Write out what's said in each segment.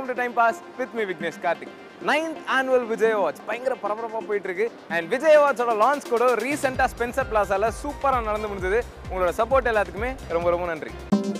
Welcome to time pass with me Vignesh Karthik ninth annual Vijay awards பயங்கர பரபரப்பாக போயிட்டு இருக்கு அண்ட் விஜய் அவார்ட்ஸோட லான்ச் கூட ரீசெண்டாக ஸ்பென்சர் பிளாஸால சூப்பராக நடந்து முடிஞ்சது உங்களோட சப்போர்ட் எல்லாத்துக்குமே ரொம்ப ரொம்ப நன்றி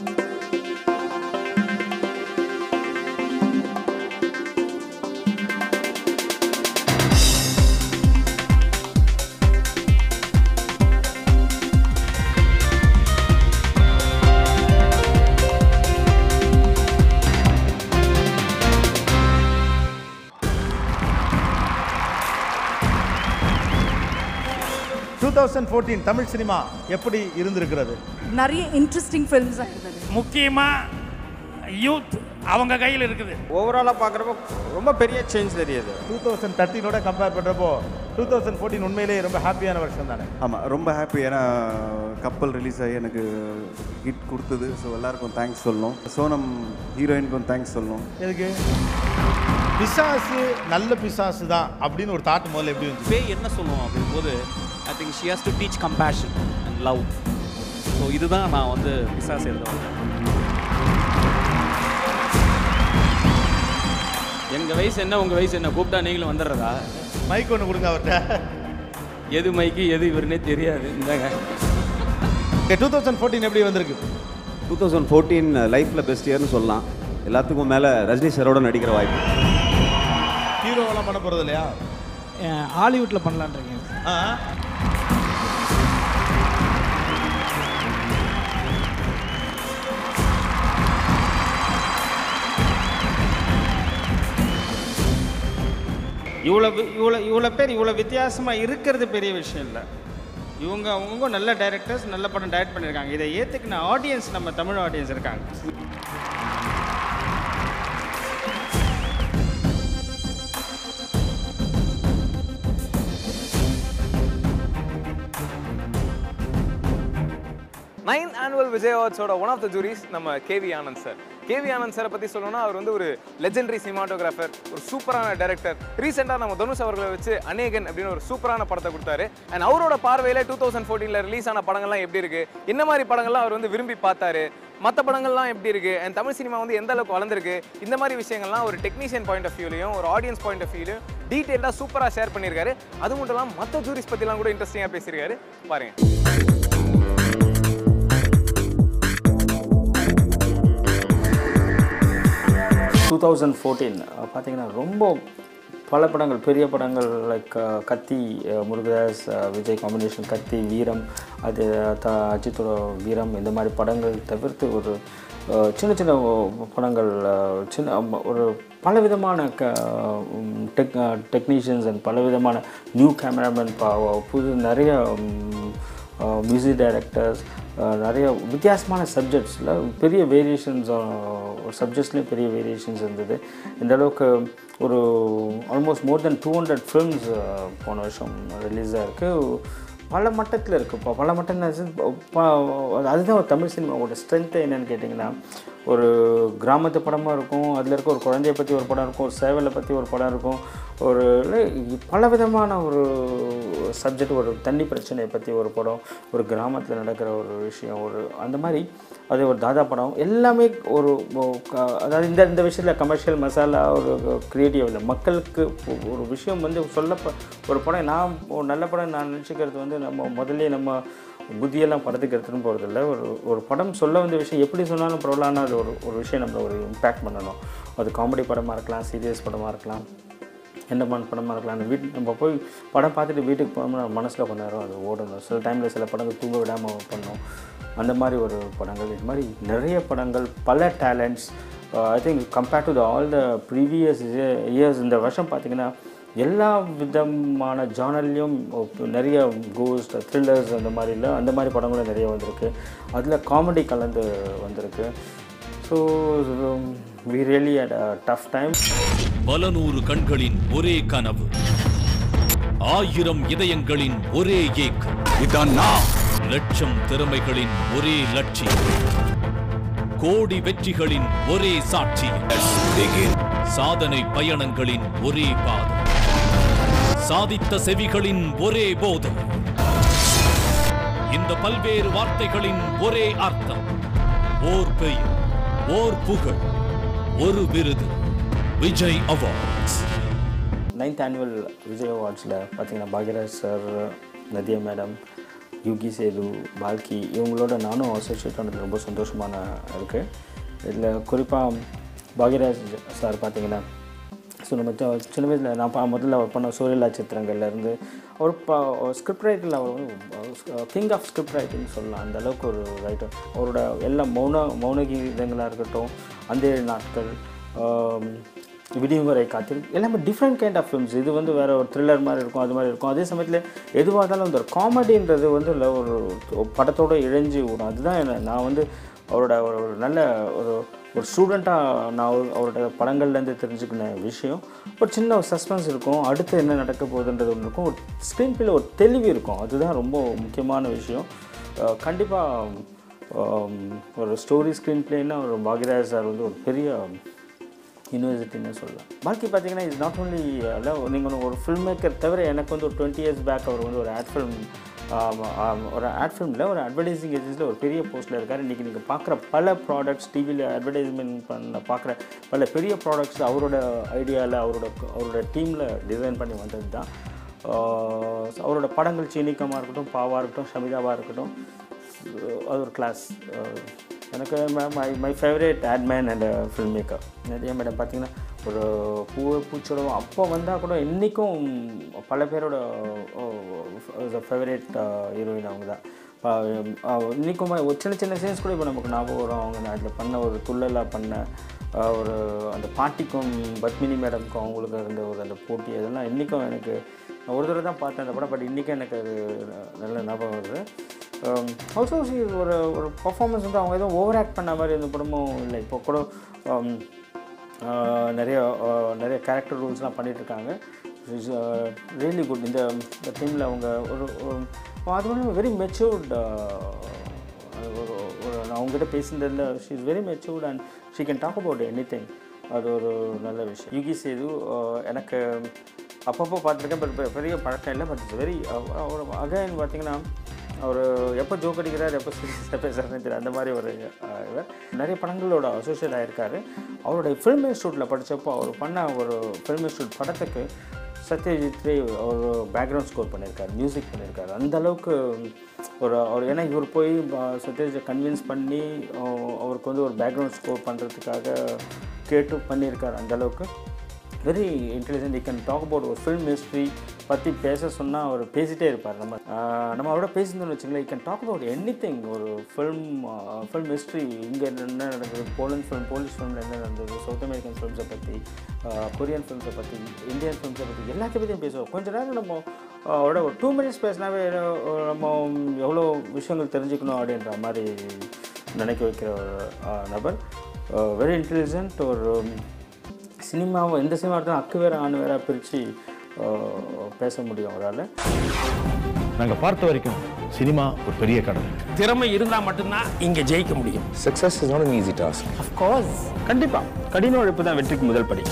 two thousand fourteen Tamil cinema எப்படி இருந்திருக்கிறது நிறைய இன்ட்ரெஸ்டிங் ஃபிலிம்ஸாக இருந்தது முக்கியமாக யூத் அவங்க கையில் இருக்குது ஓவராலாக பார்க்குறப்ப ரொம்ப பெரிய சேஞ்ச் தெரியுது டூ தௌசண்ட் தேர்ட்டீனோட கம்பேர் பண்ணுறப்போ டூ தௌசண்ட் ஃபோர்டீன் உண்மையிலேயே ரொம்ப ஹாப்பியான வருஷம் தானே ஆமாம் ரொம்ப ஹாப்பி ஏன்னா கப்பல் ரிலீஸ் ஆகி எனக்கு ஹிட் கொடுத்தது ஸோ எல்லாருக்கும் தேங்க்ஸ் சொல்லணும் சோனம் ஹீரோயினுக்கும் தேங்க்ஸ் சொல்லணும் எதுக்கு பிசாசு நல்ல பிசாசு தான் அப்படின்னு ஒரு தாட் முதல்ல எப்படி இருந்துச்சு பேய் என்ன சொல்லுவோம் அப்படிங்கும்போது I think she has to teach compassion and love so இதுதான் நான் வந்து பிசாஸ் எழுத வந்தேன் எங்கள் வயசு என்ன உங்கள் வயசு என்ன கூப்பிட்டா நீங்களும் வந்துடுறதா மைக் ஒன்று கொடுங்க அவர்கிட்ட எது மைக்கு எது இவருனே தெரியாது இந்தாங்க டூ தௌசண்ட் ஃபோர்டீன் எப்படி வந்திருக்கு டூ தௌசண்ட் ஃபோர்டீன் லைஃப்பில் பெஸ்ட் இயர்னு சொல்லலாம் எல்லாத்துக்கும் மேலே ரஜினி சாரோட நடிக்கிற வாய்ப்பு ஹீரோவெல்லாம் பண்ண போகிறது இல்லையா ஹாலிவுட்டில் பண்ணலான்றீங்க ஆ இவ்வளோ வி- இவ்வளோ இவ்வளோ பேர் இவ்வளோ வித்தியாசமாக இருக்கிறது பெரிய விஷயம் இல்லை இவங்க அவங்கவுங்க நல்ல டைரக்டர்ஸ் நல்ல படம் டைரக்ட் பண்ணியிருக்காங்க இதை ஏற்றுக்கின ஆடியன்ஸ் நம்ம தமிழ் ஆடியன்ஸ் இருக்காங்க நைன்த் ஆனுவல் விஜய் அவார்ட்ஸோட ஒன் ஆஃப் த ஜூரிஸ் நம்ம கேவி ஆனந்த் சார் கேவி ஆனந்த் சாரை பற்றி சொல்லணும்னா அவர் வந்து ஒரு லெஜெண்டரி சினிமாட்டோகிராஃபர் ஒரு சூப்பரான டைரக்டர் ரீசெண்டாக நம்ம தனுஷ் அவர்களை வச்சு அநேகன் அப்படின்னு ஒரு சூப்பரான படத்தை கொடுத்தாரு அண்ட் அவரோட பார்வையில் டூ தௌசண்ட் ஃபோர்டீனில் ரிலீஸ் ஆன படங்கள்லாம் எப்படி இருக்கு என்ன மாதிரி படங்கள்லாம் அவர் வந்து விரும்பி பார்த்தாரு மற்ற படங்கள்லாம் எப்படி இருக்கு அண்ட் தமிழ் சினிமா வந்து எந்த அளவுக்கு வளர்ந்துருக்கு இந்த மாதிரி விஷயங்கள்லாம் ஒரு டெக்னீஷியன் பாயிண்ட் ஆஃப் வியூலையும் ஒரு ஆடியன்ஸ் பாயிண்ட் ஆஃப் வியூலையும் டீட்டெயிலாக சூப்பராக ஷேர் பண்ணியிருக்காரு அது மட்டும் இல்லாமல் மற்ற ஜூரிஸ் பற்றிலாம் கூட இன்ட்ரெஸ்டிங்காக பேசியிருக்காரு பாருங்க டூ தௌசண்ட் ஃபோர்டீன் பார்த்தீங்கன்னா ரொம்ப பல படங்கள் பெரிய படங்கள் like Kaththi ah, Murugadoss ah, Vijay combination Kaththi Veeram அது த அஜித்தோட வீரம் இந்த மாதிரி படங்கள் தவிர்த்து ஒரு அஹ், சின்ன சின்ன படங்கள் அஹ், சின்ன அம், ஒரு பலவிதமான க டெக் டெக்னீஷியன்ஸ் அண்ட் பலவிதமான நியூ கேமராமேன் புது நிறைய மியூசிக் டைரக்டர்ஸ் நிறைய வித்தியாசமான சப்ஜெக்ட்ஸில் பெரிய வேரியேஷன்ஸ் சப்ஜெக்ட்ஸ்லேயும் பெரிய வேரியேஷன்ஸ் இருந்தது இந்த அளவுக்கு ஒரு almost more than two hundred films போன வருஷம் ரிலீஸ் ஆயிருக்கு பல மட்டத்தில் இருக்குது இப்போ பல மட்டம் அதுதான் ஒரு தமிழ் சினிமாவோட ஸ்ட்ரென்த்து என்னன்னு கேட்டிங்கன்னா ஒரு கிராமத்து படமாக இருக்கும் அதில் இருக்க ஒரு குழந்தைய பற்றி ஒரு படம் இருக்கும் ஒரு சேவலை பற்றி ஒரு படம் இருக்கும் ஒரு பல விதமான ஒரு சப்ஜெக்ட் ஒரு தண்ணி பிரச்சனையை பற்றி ஒரு படம் ஒரு கிராமத்தில் நடக்கிற ஒரு விஷயம் ஒரு அந்த மாதிரி அது ஒரு தாதா படம் எல்லாமே ஒரு ஒ- க- அதாவது இந்த இந்த விஷயத்தில் கமர்ஷியல் மசாலா ஒரு க்ரியேட்டிவ் இல்லை மக்களுக்கு ஒ- ஒரு விஷயம் வந்து சொல்ல ஒரு படம் நான் ஒரு நல்ல படம் நான் நினச்சிக்கிறது வந்து நம்ம முதல்ல நம்ம புத்தியெல்லாம் படத்துக்கு எடுத்துன்னு போகிறதில்ல ஒரு ஒரு படம் சொல்ல வந்த விஷயம் எப்படி சொன்னாலும் பரவாயில்லான அது ஒரு ஒரு விஷயம் நம்மளை ஒரு இம்பேக்ட் பண்ணணும் அது காமெடி படமாக இருக்கலாம் சீரியஸ் படமாக இருக்கலாம் எந்த மாதிரி படமாக இருக்கலாம் அந்த வீட்டு நம்ம போய் படம் பார்த்துட்டு வீட்டுக்கு போனோம்னா மனசில் கொஞ்ச நேரம் அது ஓடணும் சில டைமில் சில படங்கள் தூங்க விடாமல் பண்ணணும் அந்த மாதிரி ஒரு படங்கள் இது மாதிரி நிறைய படங்கள் பல talents I think compared to the all the previous years இந்த வருஷம் பார்த்தீங்கன்னா எல்லா விதமான ஜானர்லேயும் நிறைய கோஸ்ட் த்ரில்லர்ஸ் அந்த மாதிரில அந்த மாதிரி படங்களும் நிறைய வந்திருக்கு அதில் காமெடி கலந்து வந்திருக்கு so we really at tough time பல நூறு கண்களின் ஒரே கனவு ஆயிரம் இதயங்களின் ஒரே ஏக்கம் இதான் நான் லட்சம் திறமைகளின் ஒரே லட்சியம் கோடி வெற்றிகளின் ஒரே சாட்சி சாதனை பயணங்களின் ஒரே பாதம் சாதித்த செவிகளின் ஒரே போதம் இந்த பல்வேறு வார்த்தைகளின் ஒரே அர்த்தம் ஓர் பெயர் ஓர் புகழ் ஒரு விருது Vijay awards ninth annual Vijay அவார்ட்ஸில் பார்த்தீங்கன்னா பாக்யராஜ் சார் நதியா மேடம் யுகி சேது பால்கி இவங்களோட நானும் அசோசியேட் ஆனது ரொம்ப சந்தோஷமான இருக்குது இதில் குறிப்பாக பாக்யராஜ் சார் பார்த்தீங்கன்னா ஸோ நம்ம சி- சின்ன வயசில் நான் பா முதல்ல அவர் பண்ண சூரியலா சித்திரங்கள்லேருந்து அவர் பா ஸ்கிரிப்ட் ரைட்டரில் அவர் வந்து கிங் ஆஃப் ஸ்கிரிப்ட் ரைட்டிங் சொல்லலாம் அந்த அளவுக்கு ஒரு ரைட்டர் அவரோட எல்லா மௌன மௌன கீதங்களாக இருக்கட்டும் அந்த ஏழு நாட்கள் ஆம், விடியும் வரை காத்தில் எல்லாமே டிஃப்ரெண்ட் கைண்ட் ஆஃப் ஃபிலிம்ஸ் இது வந்து வேறு ஒரு த்ரில்லர் மாதிரி இருக்கும் அது மாதிரி இருக்கும் அதே சமயத்தில் எதுவாக இருந்தாலும் இந்த ஒரு காமெடின்றது வந்து இல்லை ஒரு ஒரு படத்தோட இழைஞ்சி விடும் அதுதான் என்ன நான் வந்து அவரோட ஒரு ஒரு நல்ல ஒரு ஒரு ஸ்டூடெண்ட்டாக நான் அவர்- அவரோட படங்கள்லேருந்து தெரிஞ்சுக்கின விஷயம் ஒரு சின்ன ஒரு சஸ்பென்ஸ் இருக்கும் அடுத்து என்ன நடக்க போகுதுன்றது ஒன்று இருக்கும் ஒரு ஸ்க்ரீன் பிளேல ஒரு தெளிவு இருக்கும் அதுதான் ரொம்ப முக்கியமான விஷயம் கண்டிப்பாக ஒரு ஸ்டோரி ஸ்க்ரீன் பிளேன்னா ஒரு பாக்யராஜ் சார் வந்து ஒரு பெரிய யூனிவர்சிட்டின்னு சொல்லலாம் பாக்கி பார்த்தீங்கன்னா இஸ் நாட் ஓன்லி நீங்கள் ஒரு ஃபில்ம் மேக்கர் தவிர எனக்கு வந்து ஒரு டுவெண்ட்டி இயர்ஸ் பேக் அவர் வந்து ஒரு ஆட் ஃபில்ம் ஒரு ஆட் ஃபிலிமில் ஒரு அட்வர்டைசிங் ஏஜென்சியில் ஒரு பெரிய போஸ்ட்டில் இருக்கார் இன்றைக்கி நீங்கள் பார்க்குற பல ப்ராடக்ட்ஸ் டிவியில் அட்வர்டைஸ்மெண்ட் பண்ண பார்க்குற பல பெரிய ப்ராடக்ட்ஸ் அவரோட ஐடியாவில் அவரோட அவரோட டீமில் டிசைன் பண்ணி வந்தது தான் ஆஹ் அவரோட படங்கள் சீனிக்கமாக இருக்கட்டும் பாவாக இருக்கட்டும் ஷமிதாவாக இருக்கட்டும் அது ஒரு கிளாஸ் எனக்கு my my favourite adman and film maker நிறைய மேடம் பார்த்தீங்கன்னா ஒரு பூ பூச்சோடவும் அப்போ வந்தால் கூட இன்றைக்கும் பல பேரோட ஃபேவரேட் ஹீரோயின் அவங்க தான் இன்றைக்கும் ஒரு சின்ன சின்ன சீன்ஸ் கூட இப்போ நமக்கு ஞாபகம் வரும் அவங்க அதில் பண்ண ஒரு துள்ளலாக பண்ண ஆஹ், ஒரு அந்த பாட்டிக்கும் பத்மினி மேடம்க்கும் அவங்களுக்கு இருந்த ஒரு அந்த போட்டி அதெல்லாம் இன்றைக்கும் எனக்கு நான் ஒரு தடவை தான் பார்த்தேன் அந்த படம் பட் இன்றைக்கும் எனக்கு அது நல்ல ஞாபகம் வருது ஆல்சோ ஒரு ஒரு பர்ஃபார்மன்ஸ் வந்து அவங்க எதுவும் ஓவர் ஆக்ட் பண்ண மாதிரி எந்த படமும் இல்லை இப்போ கூட um, ஆஹ், நிறைய ஆஹ், நிறைய கேரக்டர் ரூல்ஸ்லாம் பண்ணிகிட்ருக்காங்க ரியலி குட் இந்த இந்த டீமில் அவங்க ஒரு ஒரு- அது வந்து வெரி மெச்சூர்ட் ஒரு ஒரு நான் அவங்ககிட்ட பேசினதில் she is very matured and she can talk about anything அது ஒரு நல்ல விஷயம் யுகி சேது ஆஹ், எனக்கு அப்பப்போ பார்த்துருக்கேன் பட் பெரிய பழக்கம் இல்லை பட் இட்ஸ் வெரி ஒரு அகைன் பார்த்தீங்கன்னா அவர் எப்போ ஜோக் அடிக்கிறார் எப்போ சீரியஸாக பேசுகிறாருன்னு தெரியல அந்த மாதிரி ஒரு அஹ், இவர் நிறைய படங்களோட அசோசியேட் ஆகிருக்காரு அவருடைய ஃபில்ம் இன்ஸ்டியூட்டில் படித்தப்போ அவர் பண்ண ஒரு ஃபில்ம் இன்ஸ்டியூட் படத்துக்கு சத்யஜித் ரே அவர் பேக்ரவுண்ட் ஸ்கோர் பண்ணியிருக்காரு மியூசிக் பண்ணியிருக்காரு அந்த அளவுக்கு ஒரு அவர் ஏன்னா இவர் போய் ப- சத்யஜித்தை கன்வின்ஸ் பண்ணி அஹ், அவருக்கு வந்து ஒரு பேக்ரவுண்ட் ஸ்கோர் பண்ணுறதுக்காக கேட்டு பண்ணியிருக்காரு அந்த அளவுக்கு very intelligent you can talk about ஒரு ஃபில்ம் ஹிஸ்ட்ரி பற்றி பேச சொன்னால் அவர் பேசிட்டே இருப்பார் நம்ம ஆஹ் நம்ம அவரோட பேசியிருந்தோம்னு வச்சுங்களேன் you can talk about anything ஒரு ஃபில்ம் ஃபில்ம் ஹிஸ்ட்ரி இங்கே என்ன நடந்தது போலன் ஃபிலிம் போலிஷ் ஃபிலிமில் என்ன நடந்தது சவுத் அமெரிக்கன் ஃபிலிம்ஸை பற்றி கொரியன் ஃபிலிம்ஸை பற்றி இந்தியன் ஃபிலிம்ஸை பற்றி எல்லாத்தையும் பற்றியும் பேசுவோம் கொஞ்ச நேரம் நம்ம ஆஹ் அவரோட ஒரு டூ மினிட்ஸ் பேசினாவே அஹ் நம்ம எவ்வளோ விஷயங்கள் தெரிஞ்சுக்கணும் அப்படின்ற மாதிரி நினைக்க வைக்கிற ஒரு ஆஹ் நபர் வெரி இன்டெலிஜென்ட் ஒரு சினிமாவை எந்த சினிமா எடுத்தாலும் அக்கு வேற ஆண் வேற பிரித்து பேச முடியும் அவரால் நாங்கள் பார்த்த வரைக்கும் சினிமா ஒரு பெரிய கடல் திறமை இருந்தால் மட்டும்தான் இங்கே ஜெயிக்க முடியும் Success is not an easy task. Course கண்டிப்பாக கடின உழைப்பு தான் வெற்றிக்கு முதல் படி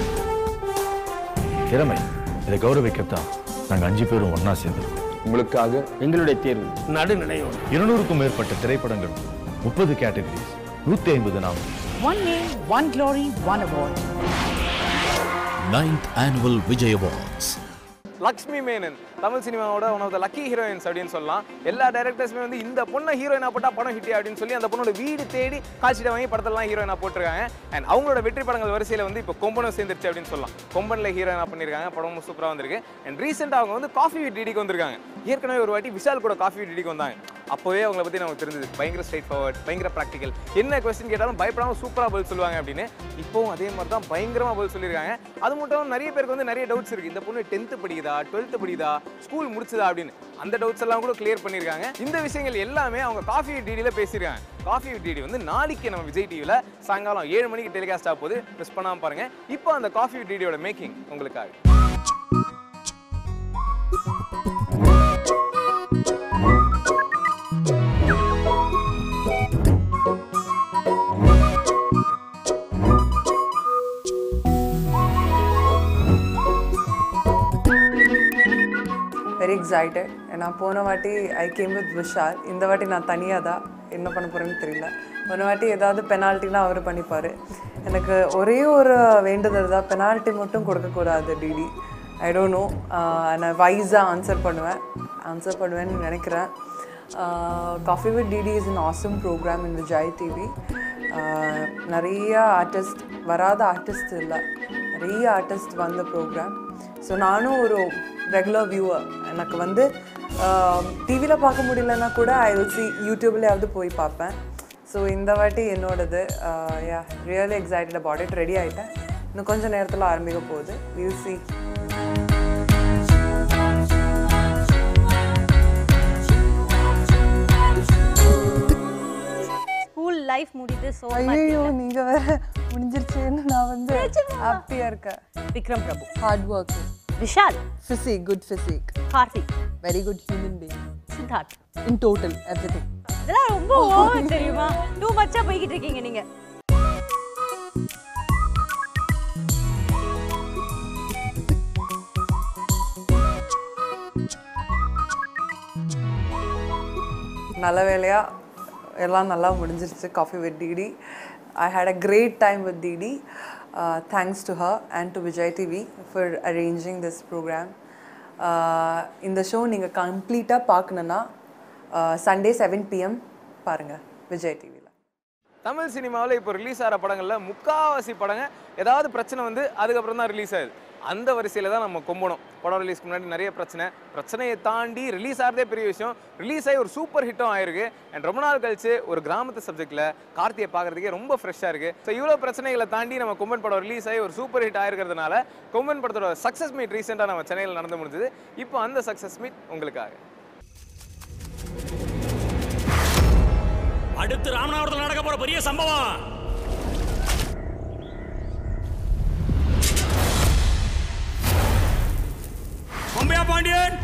திறமை இதை கௌரவிக்கத்தான் நாங்கள் அஞ்சு பேரும் ஒன்றா சேர்ந்தோம் உங்களுக்காக எங்களுடைய தேர்வு நடுநிலையோடு இருநூறுக்கும் மேற்பட்ட திரைப்படங்கள் முப்பது கேட்டகரிஸ் நூற்றி ஐம்பது நாவல் One name, one glory, one award. ninth annual Vijay Awards. Lakshmi Menon Tamil சினிமாவோட one of the lucky heroines அப்படின்னு சொல்லலாம் எல்லா டேரக்டர்ஸுமே வந்து இந்த பொண்ணை ஹீரோயினா போட்டா படம் ஹிட் அப்படின்னு சொல்லி அந்த பொண்ணோட வீடு தேடி காட்சியிட வாங்கி படத்தெல்லாம் ஹீரோயினா போட்டிருக்காங்க அண்ட் அவங்களோட வெற்றி படங்கள் வரிசையில் வந்து இப்போ கொம்பனும் சேர்ந்துருச்சு அப்படின்னு சொல்லலாம் கொம்பனில் ஹீரோயினா பண்ணியிருக்காங்க படமும் சூப்பராக வந்திருக்கு அண்ட் ரீசெண்டாக அவங்க வந்து காஃபி வித் டிடிக்கு வந்திருக்காங்க ஏற்கனவே ஒரு வாட்டி விஷால் கூட காஃபி வித் டிடிக்கு வந்தாங்க அப்போவே அவங்கள பற்றி நமக்கு தெரிஞ்சது பயங்கர ஸ்ட்ரைட் ஃபார்வர்ட் பயங்கர ப்ராக்டிக்கல் என்ன கொஸ்டின் கேட்டாலும் பயப்படாமல் சூப்பராக பதில் சொல்லுவாங்க அப்படின்னு இப்போவும் அதே மாதிரி தான் பயங்கரமாக பதில் சொல்லியிருக்காங்க அது மட்டும் நிறைய பேருக்கு வந்து நிறைய டவுட்ஸ் இருக்குது இந்த பொண்ணு டென்த்து படிக்குதா டுவெல்த்து படிக்குதா ஸ்கூல் முடிச்சதா அப்படின்னு அந்த டவுட்ஸ் எல்லாம் கூட கிளியர் பண்ணியிருக்காங்க இந்த விஷயங்கள் எல்லாமே அவங்க காஃபி டிடியில் பேசியிருக்காங்க காஃபி டிடி வந்து நாளைக்கு நம்ம விஜய் டிவியில் சாயங்காலம் ஏழு மணிக்கு டெலிகாஸ்ட் ஆக போது மிஸ் பண்ணாமல் பாருங்கள் இப்போ அந்த காஃபி டிடியோட மேக்கிங் உங்களுக்காக very excited and நான் போன வாட்டி ஐ கேம் வித் விஷால் இந்த வாட்டி நான் தனியாக தான் என்ன பண்ண போகிறேன்னு தெரியல போன வாட்டி ஏதாவது பெனால்ட்டினா அவர் பண்ணிப்பார் எனக்கு ஒரே ஒரு வேண்டுதல் தான் பெனால்ட்டி மட்டும் கொடுக்கக்கூடாது டிடி ஐ டோன்ட் நோ நான் வைஸாக ஆன்சர் பண்ணுவேன் ஆன்சர் பண்ணுவேன்னு நினைக்கிறேன் coffee with DD is an awesome programme in Vijay TV நிறைய ஆர்டிஸ்ட் வராத ஆர்டிஸ்ட் இல்லை நிறைய ஆர்டிஸ்ட் வந்த ப்ரோக்ராம் ஸோ நானும் ஒரு ரெகுலர் வியூவர் எனக்கு வந்து டிவியில் பார்க்க முடியலன்னா கூட ஐ வில் சி யூடியூப்லேயாவது போய் பார்ப்பேன் ஸோ இந்த வாட்டி என்னோடது yeah really excited about it ready ஆகிட்டேன் இன்னும் கொஞ்சம் நேரத்தில் ஆரம்பிக்க போகுது வில் சி ஸ்கூல் லைஃப் முடியுது ஸோ ஐயோ நீங்கள் வேற முடிஞ்சிருச்சேன்னு நான் வந்து ஹாப்பியாக இருக்கேன் Vikram Prabhu hard work Vishal physique good physique Karthik very good human being Siddharth in total everything இதெல்லாம் ரொம்ப ஓவர் தெரியுமா டூ மச்சா போய்கிட்டு இருக்கீங்க நீங்க நல்ல வேலையாக எல்லாம் நல்லா முடிஞ்சிருச்சு coffee with DD I had a great time with DD thanks to her and to Vijay TV for arranging this programme இந்த ஷோ நீங்கள் கம்ப்ளீட்டாக பார்க்கணுன்னா சண்டே செவன் பிஎம் பாருங்கள் விஜய் டிவியில் தமிழ் சினிமாவில் இப்போ ரிலீஸ் ஆகிற படங்களில் முக்காவாசி படங்க ஏதாவது பிரச்சனை வந்து அதுக்கப்புறம் தான் ரிலீஸ் ஆகுது அந்த வரிசையில் தான் நம்ம கொம்பணும் படம் ரிலீஸ்க்கு முன்னாடி நிறைய பிரச்சனை பிரச்சனையை தாண்டி ரிலீஸ் ஆகிறதே பெரிய விஷயம் ரிலீஸ் ஆகி ஒரு சூப்பர் ஹிட்டும் ஆயிருக்கு அண்ட் ரொம்ப நாள் கழிச்சு ஒரு கிராமத்து சப்ஜெக்ட்டில் கார்த்தியை பார்க்குறதுக்கே ரொம்ப ஃப்ரெஷ்ஷாக இருக்குது ஸோ இவ்வளோ பிரச்சனைகளை தாண்டி நம்ம கொம்பன் படம் ரிலீஸ் ஆகி ஒரு சூப்பர் ஹிட் ஆயிருக்கிறதுனால கொம்பன் படத்தோட சக்ஸஸ் மீட் ரீசெண்டாக நம்ம சென்னையில் நடந்து முடிஞ்சது இப்போ அந்த சக்ஸஸ் மீட் உங்களுக்காக அடுத்து ராமநாதபுரத்தில் நடக்க போற பெரிய சம்பவம் கொம்பையா பாண்டியன்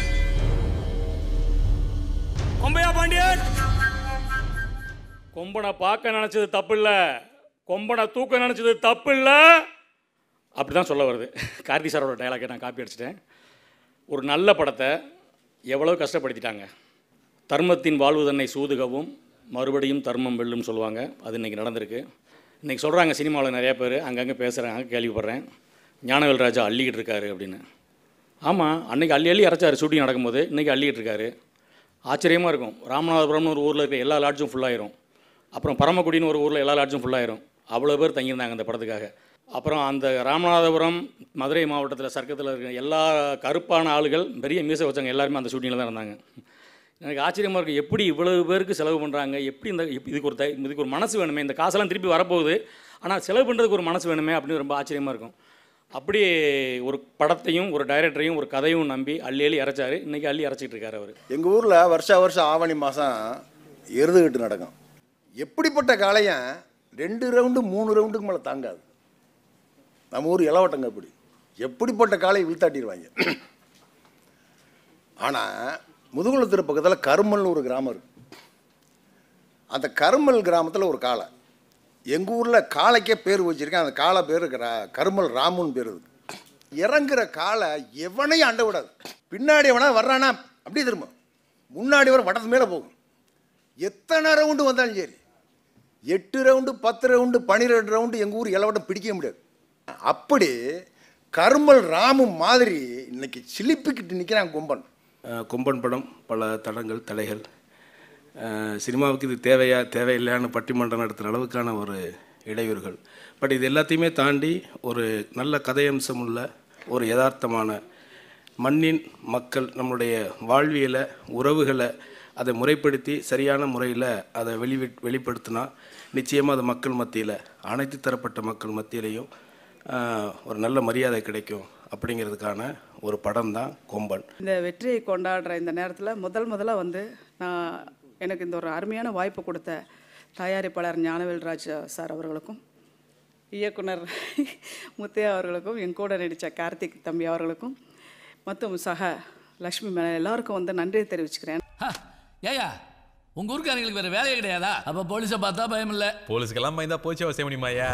கொம்பையா பாண்டியன் கொம்பனை பார்க்க நினைச்சது தப்பு இல்ல கொம்பனை தூக்க நினைச்சது தப்பு இல்ல அப்படிதான் சொல்ல வருது கார்த்தி சாரோட டைலாக்கை நான் காப்பி அடிச்சிட்டேன் ஒரு நல்ல படத்தை எவ்வளவு கஷ்டப்படுத்திட்டாங்க தர்மத்தின் வாழ்வு தன்னை சூதுகவும் மறுபடியும் தர்மம் வெல்லும் சொல்லுவாங்க அது இன்றைக்கி நடந்திருக்கு இன்றைக்கி சொல்கிறாங்க சினிமாவில் நிறைய பேர் அங்கங்கே பேசுகிறாங்க கேள்விப்படுறேன் ஞானவேல் ராஜா அள்ளிக்கிட்டு இருக்காரு அப்படின்னு ஆமாம் அன்றைக்கி அள்ளி அள்ளி இறச்சாரு ஷூட்டிங் நடக்கும்போது இன்றைக்கி அள்ளிக்கிட்டு இருக்காரு ஆச்சரியமாக இருக்கும் ராமநாதபுரம்னு ஒரு ஊரில் இருக்க எல்லா லாட்ஜும் ஃபுல்லாயிரும் அப்புறம் பரமக்குடின்னு ஒரு ஊரில் எல்லா லாட்ஜும் ஃபுல்லாயிரும் அவ்வளோ பேர் தங்கியிருந்தாங்க அந்த படத்துக்காக அப்புறம் அந்த ராமநாதபுரம் மதுரை மாவட்டத்தில் சர்க்கத்தில் இருக்க எல்லா கருப்பான ஆளுகள் பெரிய மீசை வச்சவங்க எல்லாருமே அந்த ஷூட்டிங்கில் தான் இருந்தாங்க எனக்கு ஆச்சரியமாக இருக்குது எப்படி இவ்வளவு பேருக்கு செலவு பண்ணுறாங்க எப்படி இந்த இப்ப இதுக்கு ஒரு தை இதுக்கு ஒரு மனசு வேணுமே இந்த காசெல்லாம் திருப்பி வரப்போகுது ஆனால் செலவு பண்ணுறதுக்கு ஒரு மனசு வேணுமே அப்படின்னு ரொம்ப ஆச்சரியமாக இருக்கும் அப்படி ஒரு படத்தையும் ஒரு டைரக்டரையும் ஒரு கதையும் நம்பி அள்ளி அள்ளி இறச்சாரு இன்றைக்கி அள்ளி இறச்சிட்டு இருக்காரு அவர் எங்கள் ஊரில் வருஷா வருஷம் ஆவணி மாதம் எருதுகிட்டு நடக்கும் எப்படிப்பட்ட காளையம் ரெண்டு ரவுண்டு மூணு ரவுண்டுக்கு மேலே தாங்காது நம்ம ஊர் இளவட்டங்க அப்படி எப்படிப்பட்ட காளையை வீழ்த்தாட்டிடுவாங்க ஆனால் முதுகுளத்தூர் பக்கத்தில் கருமல்னு ஒரு கிராமம் இருக்கு அந்த கருமல் கிராமத்தில் ஒரு காளை எங்கள் ஊரில் காளைக்கே பேர் வச்சுருக்கேன் அந்த காளை பேர் ரா- கருமல் ராமுன்னு பேர் இருக்கு இறங்குற காளை எவனையும் அண்ட விடாது பின்னாடி எவனா வர்றானா அப்படியே திரும்ப முன்னாடி வர வடத்து மேலே போகும் எத்தனை ரவுண்டு வந்தாலும் சரி எட்டு ரவுண்டு பத்து ரவுண்டு பன்னிரெண்டு ரவுண்டு எங்கள் ஊர் இளவட்டம் பிடிக்க முடியாது அப்படி கருமல் ராமு மாதிரி இன்னைக்கு சிலிப்பிக்கிட்டு நிற்கிறான் கும்பன் அஹ் கொம்பன் படம் பல தடங்கள் தடைகள் அஹ் சினிமாவுக்கு இது தேவையா தேவையில்லையான்னு பட்டிமன்றம் நடத்துகிற அளவுக்கான ஒரு இடையூறுகள் பட் இது எல்லாத்தையுமே தாண்டி ஒரு நல்ல கதையம்சம் உள்ள ஒரு யதார்த்தமான மண்ணின் மக்கள் நம்மளுடைய வாழ்வியலை உறவுகளை அதை முறைப்படுத்தி சரியான முறையில் அதை வெளி வெளிப்படுத்தினா நிச்சயமாக அது மக்கள் மத்தியில் அனைத்து தரப்பட்ட மக்கள் மத்தியிலையும் ஆஹ், ஒரு நல்ல மரியாதை கிடைக்கும் அப்படிங்கிறதுக்கான ஒரு படம் தான் கொம்பன் இந்த வெற்றியை கொண்டாடுற இந்த நேரத்தில் முதல் முதல்ல வந்து நான் எனக்கு இந்த ஒரு அருமையான வாய்ப்பு கொடுத்த தயாரிப்பாளர் ஞானவேல் ராஜ் சார் அவர்களுக்கும் இயக்குனர் முத்தையா அவர்களுக்கும் என் கூட நடித்த கார்த்திக் தம்பி அவர்களுக்கும் மற்றும் சக லக்ஷ்மி மேனன் எல்லாருக்கும் வந்து நன்றி தெரிவிச்சுக்கிறேன் ஏயா உங்க ஊருக்காரங்களுக்கு வேற வேலையே கிடையாதா அப்ப போலீஸை பார்த்தா பயம் இல்ல போலீஸ்க்கெல்லாம் பயந்தா போச்சு அவசியம் முடியுமாயா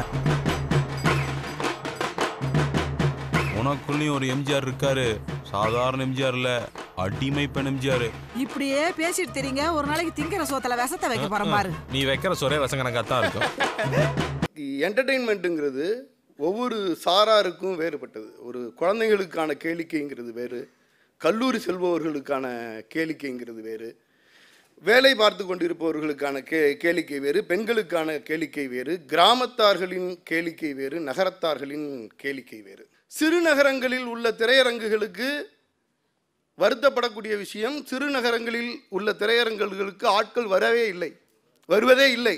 உனக்குள்ளேயும் ஒரு எம்ஜிஆர் இருக்காரு சாதாரண எம்ஜிஆர் இல்ல அடிமை பெண் எம்ஜிஆர் இப்படியே பேசிட்டு தெரியுங்க ஒரு நாளைக்கு திங்கிற சோத்துல விஷத்தை வைக்க போறேன் பாரு நீ வைக்கிற சொரே ரசங்கணக்காக தான் இருக்கும் என்டர்டெயின்மெண்ட்டுங்கிறது ஒவ்வொரு சாராருக்கும் வேறுபட்டது ஒரு குழந்தைகளுக்கான கேளிக்கைங்கிறது வேறு கல்லூரி செல்பவர்களுக்கான கேளிக்கைங்கிறது வேறு வேலை பார்த்து கொண்டிருப்பவர்களுக்கான கே கேளிக்கை வேறு பெண்களுக்கான கேளிக்கை வேறு கிராமத்தார்களின் கேளிக்கை வேறு நகரத்தார்களின் கேளிக்கை வேறு சிறு நகரங்களில் உள்ள திரையரங்குகளுக்கு வருத்தப்படக்கூடிய விஷயம் சிறு நகரங்களில் உள்ள திரையரங்குகளுக்கு ஆட்கள் வரவே இல்லை வருவதே இல்லை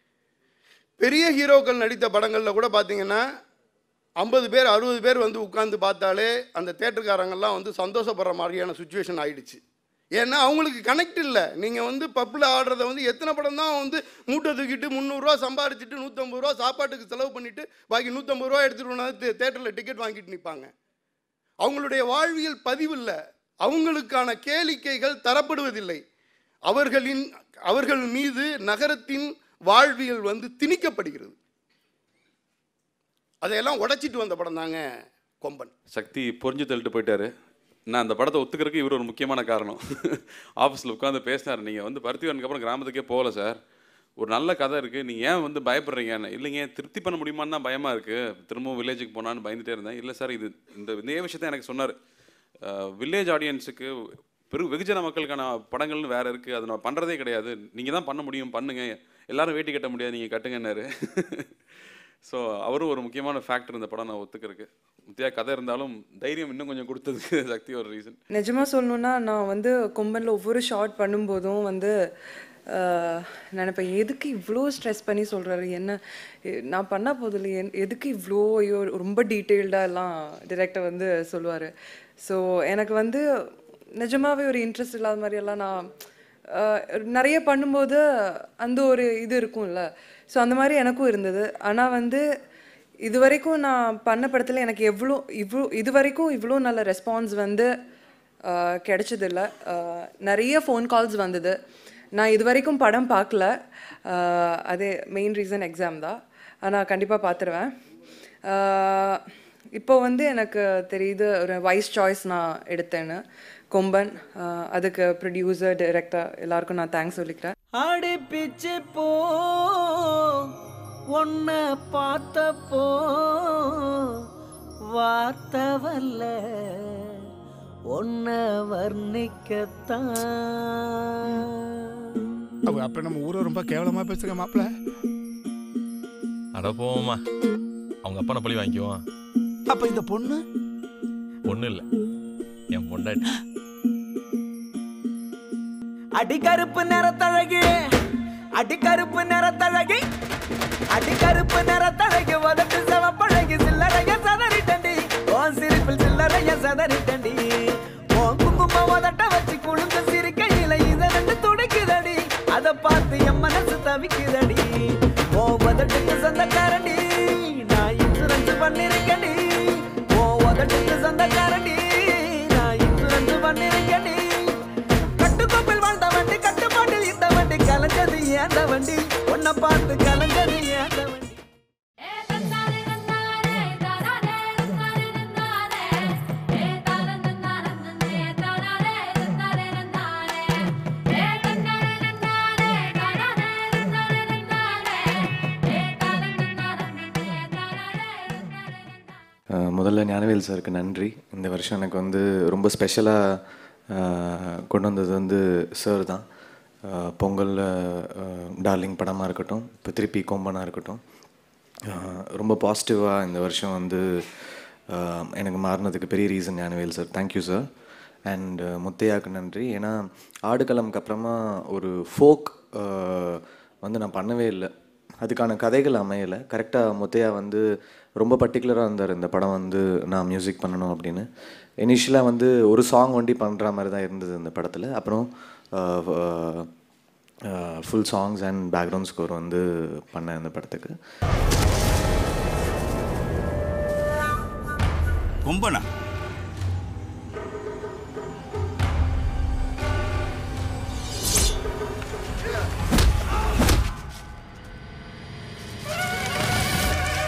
பெரிய ஹீரோக்கள் நடித்த படங்களில் கூட பார்த்தீங்கன்னா ஐம்பது பேர் அறுபது பேர் வந்து உட்காந்து பார்த்தாலே அந்த தேட்டருக்காரங்கெல்லாம் வந்து சந்தோஷப்படுற மாதிரியான சுச்சுவேஷன் ஆயிடுச்சு ஏன்னா அவங்களுக்கு கனெக்ட் இல்லை நீங்கள் வந்து பப்பில் ஆடுறத வந்து எத்தனை படம் தான் வந்து மூட்டை தூக்கிட்டு முந்நூறுரூவா சம்பாரிச்சிட்டு நூற்றம்பது ரூபா சாப்பாட்டுக்கு செலவு பண்ணிவிட்டு பாக்கி நூற்றம்பது ரூபா எடுத்துகிட்டு வந்து தேட்டரில் டிக்கெட் வாங்கிட்டு நிற்பாங்க அவங்களுடைய வாழ்வியல் பதிவு இல்லை அவங்களுக்கான கேளிக்கைகள் தரப்படுவதில்லை அவர்களின் அவர்கள் மீது நகரத்தின் வாழ்வியல் வந்து திணிக்கப்படுகிறது அதையெல்லாம் உடைச்சிட்டு வந்த படம் தாங்க கொம்பன் சக்தி பொறிஞ்சு தள்ளிட்டு போயிட்டாரு நான் அந்த படத்தை ஒத்துக்கிறதுக்கு இவர் ஒரு முக்கியமான காரணம் ஆஃபீஸில் உட்காந்து பேசினார் நீங்கள் வந்து பருத்திவனுக்கு அப்புறம் கிராமத்துக்கே போகல சார் ஒரு நல்ல கதை இருக்குது நீங்கள் ஏன் வந்து பயப்படுறீங்க இல்லைங்க திருப்தி பண்ண முடியுமான்னு தான் பயமாக இருக்குது திரும்பவும் வில்லேஜுக்கு போனான்னு பயந்துட்டே இருந்தேன் இல்லை சார் இது இந்த இதே விஷயத்த எனக்கு சொன்னார் வில்லேஜ் ஆடியன்ஸுக்கு பெரு வெகுஜன மக்களுக்கான படங்கள்னு வேறு இருக்குது அதை நான் பண்ணுறதே கிடையாது நீங்கள் தான் பண்ண முடியும் பண்ணுங்க எல்லாரும் வேட்டி கட்ட முடியாது நீங்கள் கட்டுங்கன்னாரு ஸோ அவரும் ஒரு முக்கியமான ஃபேக்டர் இந்த படம் நான் ஒத்துக்கிறதுக்கு முத்தியா கதை இருந்தாலும் தைரியம் இன்னும் கொஞ்சம் கொடுத்ததுக்கு சக்தி ஒரு ரீசன் நிஜமாக சொல்லணுன்னா நான் வந்து கொம்பனில் ஒவ்வொரு ஷார்ட் பண்ணும்போதும் வந்து ஆஹ், நினைப்பேன் எதுக்கு இவ்வளோ ஸ்ட்ரெஸ் பண்ணி சொல்கிறாரு என்ன எ- நான் பண்ண போதில்லை என் எதுக்கு இவ்வளோ ஐயோ ரொம்ப டீட்டெயில்டாக எல்லாம் டிரெக்டர் வந்து சொல்லுவார் ஸோ எனக்கு வந்து நிஜமாவே ஒரு இன்ட்ரெஸ்ட் இல்லாத மாதிரியெல்லாம் நான் ஆஹ், நிறைய பண்ணும்போது அந்த ஒரு இது இருக்கும்ல ஸோ அந்த மாதிரி எனக்கும் இருந்தது ஆனால் வந்து இது வரைக்கும் நான் பண்ண படத்தில் எனக்கு எவ்வளோ இவ்வளோ இது வரைக்கும் இவ்வளோ நல்ல ரெஸ்பான்ஸ் வந்து ஆஹ், கிடைச்சதில்ல ஆஹ், நிறைய ஃபோன் கால்ஸ் வந்தது நான் இது வரைக்கும் படம் பார்க்கல ஆஹ், அதே மெயின் ரீசன் எக்ஸாம் தான் ஆனால் கண்டிப்பாக பார்த்துருவேன் ஆஹ், இப்போ வந்து எனக்கு தெரியுது ஒரு வைஸ் சாய்ஸ் நான் எடுத்தேன்னு கொம்பன் ஆஹ், அதுக்கு ப்ரொடியூசர் டைரக்டர் எல்லாருக்கும் நான் தேங்க்ஸ் சொல்லிக்கிறேன் அடி பிச்சு போ உன்ன பார்த்தப்போ வார்த்தை வரல உன்னை வர்ணிக்கத்தான் அவ அப்ப நம்ம ஊரை ரொம்ப கேவலமா பேசுங்க மாப்பிள்ள அட போவோமா அவங்க அப்பனை பழி வாங்கிக்குவான் அப்ப இந்த பொண்ணு ஒன்றும் இல்லை என் பொண்டாட்டி அடிக்கருப்பு நிறத்தழகி அடிக்கருப்பு நிறத்தழகி அடிக்கருப்பு நிறத்தழகி உதட்டு சிவப்பழகி சில்லறைய சதறிட்டண்டி உன் சிரிப்பில் சில்லறைய சதறிட்டண்டி உன் குங்கும உதட்ட வச்சு குழுந்து சிரிக்கையில இத ரெண்டு துடிக்குதடி அத பார்த்து என் மனசு தவிக்குதடி உன் உதட்டுக்கு சொந்தக்காரண்டி நான் இன்சூரன்ஸ் பண்ணிருக்கேன்டி உன் உதட்டுக்கு சொந்தக்காரண்டி நான் இன்சூரன்ஸ் பண்ணிருக்கேன்டி கட்டுக்கோப்பில் வாழ்ந்த வண்டி கட்டுப்பாட்டில் இந்த வண்டி கலைஞ்சது ஏந்த வண்டி உன்னை பார்த்து கலைஞ்சது ஏந்த வண்டி அஹ் முதல்ல ஞானவேல் சாருக்கு நன்றி இந்த வருஷம் எனக்கு வந்து ரொம்ப ஸ்பெஷலாக கொண்டு வந்தது வந்து சார் தான் அஹ் பொங்கலில் டார்லிங் படமாக இருக்கட்டும் இப்போ திருப்பி கொம்பனாக இருக்கட்டும் அஹ் ரொம்ப பாசிட்டிவாக இந்த வருஷம் வந்து அஹ் எனக்கு மாறினதுக்கு பெரிய reason Gnanavel sir thank you sir and முத்தையாவுக்கு நன்றி ஏன்னா ஆடுகளம்க்கு அப்புறமா ஒரு ஃபோக் வந்து நான் பண்ணவே இல்லை அதுக்கான கதைகள் அமையலை கரெக்டாக முத்தையா வந்து ரொம்ப பர்டிகுலராக இருந்தார் இந்த படம் வந்து நான் மியூசிக் பண்ணணும் அப்படின்னு இனிஷியலாக வந்து ஒரு சாங் ஒண்டி பண்ணுற மாதிரி தான் இருந்தது இந்த படத்தில் அப்புறம் full songs and background score வந்து பண்ணேன் இந்த படத்துக்கு கொம்பனா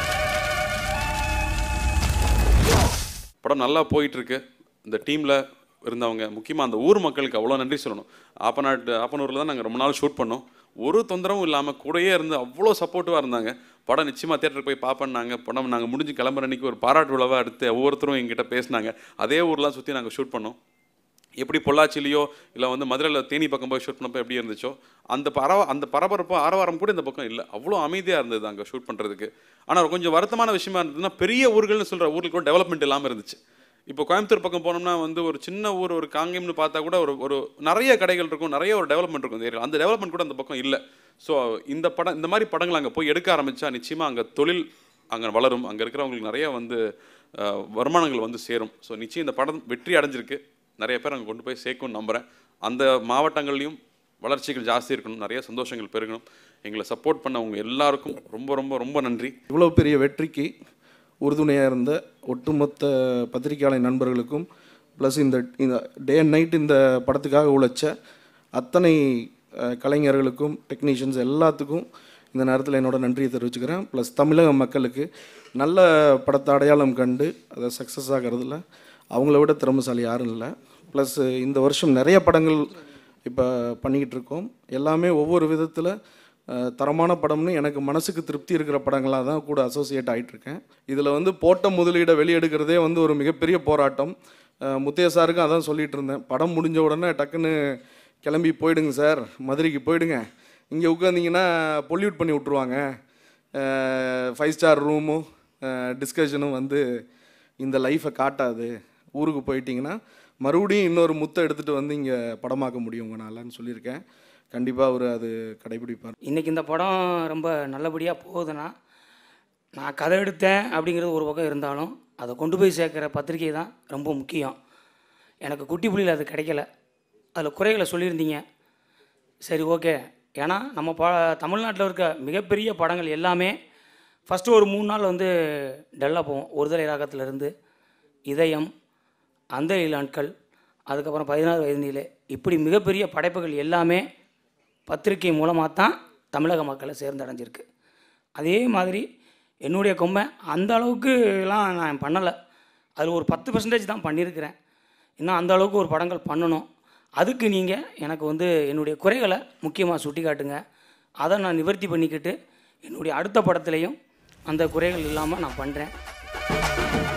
படம் நல்லா போயிட்டுருக்கு இந்த டீமில் இருந்தவங்க முக்கியமாக அந்த ஊர் மக்களுக்கு அவ்வளோ நன்றி சொல்லணும் ஆப்பநாட்டு ஆப்பனூரில் தான் நாங்கள் ரொம்ப நாள் ஷூட் பண்ணோம் ஒரு தொந்தரவும் இல்லாமல் கூடயே இருந்து அவ்வளோ சப்போர்ட்டிவாக இருந்தாங்க படம் நிச்சயமாக தேட்டருக்கு போய் பார்ப்பேன்னாங்க படம் நாங்கள் முடிஞ்சு கிளம்புற அன்னைக்கு ஒரு பாராட்டு விழாவாக எடுத்து ஒவ்வொருத்தரும் எங்கிட்ட பேசினாங்க அதே ஊர்லாம் சுற்றி நாங்கள் ஷூட் பண்ணோம் எப்படி பொள்ளாச்சிலேயோ இல்லை வந்து மதுரையில் தேனி பக்கம் போய் ஷூட் பண்ணப்போ எப்படி இருந்துச்சோ அந்த பரவ அந்த பரபரப்பு ஆரவாரம் கூட இந்த பக்கம் இல்லை அவ்வளோ அமைதியாக இருந்தது அங்கே ஷூட் பண்ணுறதுக்கு ஆனால் கொஞ்சம் வருத்தமான விஷயமா இருந்ததுன்னா பெரிய ஊர்கள்னு சொல்கிற ஊருக்கு கூட டெவலப்மெண்ட் இல்லாமல் இருந்துச்சு இப்போ கோயம்புத்தூர் பக்கம் போனோம்னா வந்து ஒரு சின்ன ஊர் ஒரு காங்கேயம்னு பார்த்தா கூட ஒரு ஒரு நிறைய கடைகள் இருக்கும் நிறைய ஒரு டெவலப்மெண்ட் இருக்கும் இந்த ஏரியா அந்த டெவலப்மெண்ட் கூட அந்த பக்கம் இல்லை ஸோ இந்த படம் இந்த மாதிரி படங்கள் அங்கே போய் எடுக்க ஆரம்பித்தா நிச்சயமாக அங்கே தொழில் அங்கே வளரும் அங்கே இருக்கிறவங்களுக்கு நிறைய வந்து அஹ், வருமானங்கள் வந்து சேரும் ஸோ நிச்சயம் இந்த படம் வெற்றி அடைஞ்சிருக்கு நிறைய பேர் அங்கே கொண்டு போய் சேர்க்கும்னு நம்புகிறேன் அந்த மாவட்டங்கள்லையும் வளர்ச்சிகள் ஜாஸ்தி இருக்கணும் நிறைய சந்தோஷங்கள் பெருகணும் எங்களை சப்போர்ட் பண்ண உங்க எல்லாருக்கும் ரொம்ப ரொம்ப ரொம்ப நன்றி இவ்வளோ பெரிய வெற்றிக்கு உறுதுணையாக இருந்த ஒட்டுமொத்த பத்திரிகையாளர் நண்பர்களுக்கும் ப்ளஸ் இந்த இந்த டே அண்ட் நைட் இந்த படத்துக்காக உழைச்ச அத்தனை அஹ், கலைஞர்களுக்கும் டெக்னீஷியன்ஸ் எல்லாத்துக்கும் இந்த நேரத்தில் என்னோட நன்றியை தெரிவிச்சுக்கிறேன் ப்ளஸ் தமிழக மக்களுக்கு நல்ல படத்தை அடையாளம் கண்டு அதை சக்ஸஸ் ஆகிறதுல அவங்கள விட திறமைசாலி யாரும் இல்லை ப்ளஸ் இந்த வருஷம் நிறைய படங்கள் இப்போ பண்ணிக்கிட்டு இருக்கோம் எல்லாமே ஒவ்வொரு விதத்தில் அஹ், தரமான படம்னு எனக்கு மனசுக்கு திருப்தி இருக்கிற படங்களாக தான் கூட அசோசியேட் ஆகிட்டு இருக்கேன் இதில் வந்து போட்ட முதலீடை வெளியெடுக்கிறதே வந்து ஒரு மிகப்பெரிய போராட்டம் அஹ், முத்தைய சாருக்கும் அதான் சொல்லிட்டு இருந்தேன் படம் முடிஞ்ச உடனே டக்குன்னு கிளம்பி போயிடுங்க சார் மதுரைக்கு போயிடுங்க இங்கே உட்காந்திங்கன்னா பொல்யூட் பண்ணி விட்ருவாங்க ஃபைவ் ஸ்டார் ரூமும் டிஸ்கஷனும் வந்து இந்த லைஃப்பை காட்டாது ஊருக்கு போயிட்டீங்கன்னா மறுபடியும் இன்னொரு முத்தை எடுத்துகிட்டு வந்து இங்கே படமாக்க முடியும் உங்களாலன்னு சொல்லியிருக்கேன் கண்டிப்பாக அவர் அது கடைபிடிப்பார் இன்றைக்கி இந்த படம் ரொம்ப நல்லபடியாக போகுதுன்னா நான் கதை எடுத்தேன் அப்படிங்கிறது ஒரு பக்கம் இருந்தாலும் அதை கொண்டு போய் சேர்க்குற பத்திரிகை தான் ரொம்ப முக்கியம் எனக்கு குட்டி புள்ளியில் அது கிடைக்கல அதில் குறைகளை சொல்லியிருந்தீங்க சரி ஓகே ஏன்னா நம்ம ப தமிழ்நாட்டில் இருக்க மிகப்பெரிய படங்கள் எல்லாமே ஃபஸ்ட்டு ஒரு மூணு நாள் வந்து டல்லாக போவோம் ஒருதலை ராகத்திலிருந்து இதயம் அந்த நாட்கள் அதுக்கப்புறம் பதினாறு வயது நிலை இப்படி மிகப்பெரிய படைப்புகள் எல்லாமே பத்திரிகை மூலமாக தான் தமிழக மக்களை சேர்ந்தடைஞ்சிருக்கு அதே மாதிரி என்னுடைய கொம்பை அந்த அளவுக்குலாம் நான் பண்ணலை அதில் ஒரு பத்து பர்சன்டேஜ் தான் பண்ணியிருக்கிறேன் இன்னும் அந்த அளவுக்கு ஒரு படங்கள் பண்ணணும் அதுக்கு நீங்கள் எனக்கு வந்து என்னுடைய குறைகளை முக்கியமாக சுட்டி காட்டுங்க அதை நான் நிவர்த்தி பண்ணிக்கிட்டு என்னுடைய அடுத்த படத்துலையும் அந்த குறைகள் இல்லாமல் நான் பண்ணுறேன்